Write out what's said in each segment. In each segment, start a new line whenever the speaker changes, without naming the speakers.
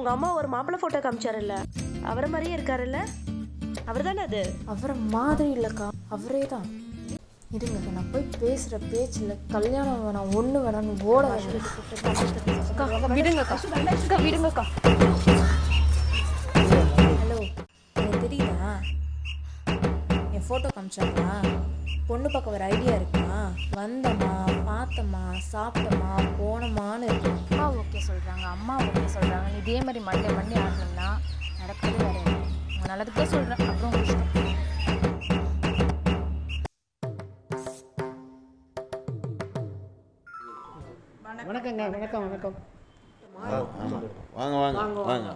உங்க அம்மா ஒரு மாப்பிள்ளை போட்டோ காமிச்சாருல்ல அவரை மாதிரியே இருக்காருல்ல அவர் தானே அது
அவரை மாதிரி இல்லைக்கா அவரே தான் இருங்க நான் போய் பேசுகிற பேச்சில் கல்யாணம் வேணாம் ஒன்று வேணாம்னு ஓட அக்கா விடுங்கக்கா அக்கா விடுங்கக்கா ஹலோ எனக்கு தெரியுதா என் ஃபோட்டோ காமிச்சாங்களா பொண்ணு பார்க்க ஒரு ஐடியா இருக்கா வந்தம்மா பார்த்தம்மா சாப்பிட்டம்மா போனமான்னு இருக்கு அப்பா ஓகே சொல்கிறாங்க அம்மா ஓகே சொல்கிறாங்க இதே மாதிரி மண்டே மண்டே ஆடணும்னா நடக்கிறது வேற இல்லை உங்கள் நல்லதுக்கு தான் சொல்கிறேன் அப்புறம் உங்க இஷ்டம்
வணக்கங்க வணக்கம் வணக்கம்
வாங்க வாங்க வாங்க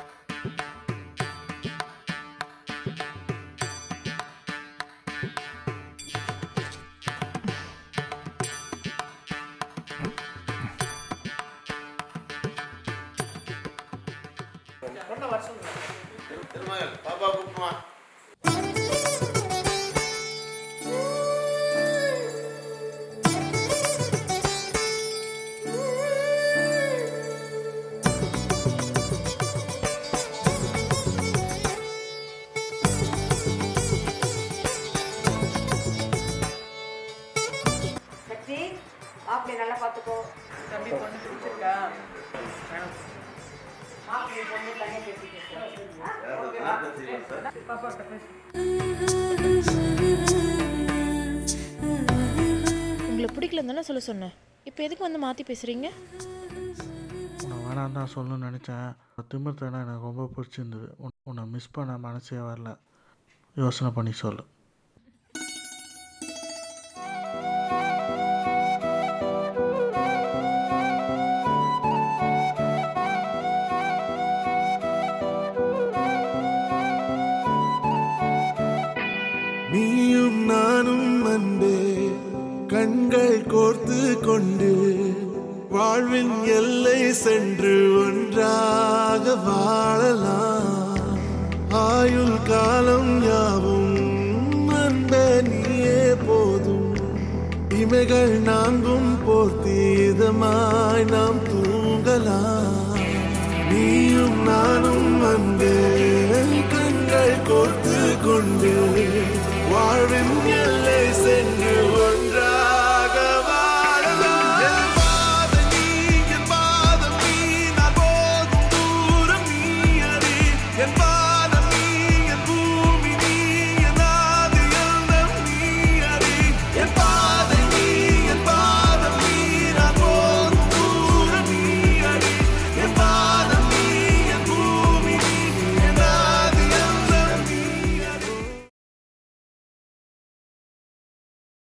திருமகள் பாப்பா கூப்பிடுமா
சக்தி மாப்பிள்ளை நல்லா பார்த்துக்கோ
தம்பி பொண்ணு பிடிச்சிருக்கா
மாப்பிள்ளை பொண்ணு தனியாக பேசிக்கிட்டு
பாப்பாட்ட பேசு
உங்களை பிடிக்கலன்னு தானே சொல்ல சொன்னேன் இப்போ எதுக்கு வந்து மாற்றி பேசுகிறீங்க
உன்னை வேணாம் தான் சொல்லணும்னு நினச்சேன் திமிர்த்தனா எனக்கு ரொம்ப பிடிச்சிருந்தது உன்- உன்னை மிஸ் பண்ண மனசே வரல யோசனை பண்ணி சொல்லு
நீயும் நானும் அன்பே கண்கள் கோர்த்து கொண்டு வாழ்வின் எல்லை சென்று ஒன்றாக வாழலாம் ஆயுள் காலம் யாவும் அன்பே நீயே போதும் இமைகள் நான்கும் போர்த்தி இதமாய் நாம் தூங்கலாம் நீயும் நானும் அன்பே கண்கள் கோர்த்து கொண்டு வாழ்வின் எல்லை சென்று ஒன்றாக வாழலாம் என் பாதம் நீ, என் பாதம் நீ, நான் போகும் தூரம் நீ அறி. என் பாதம்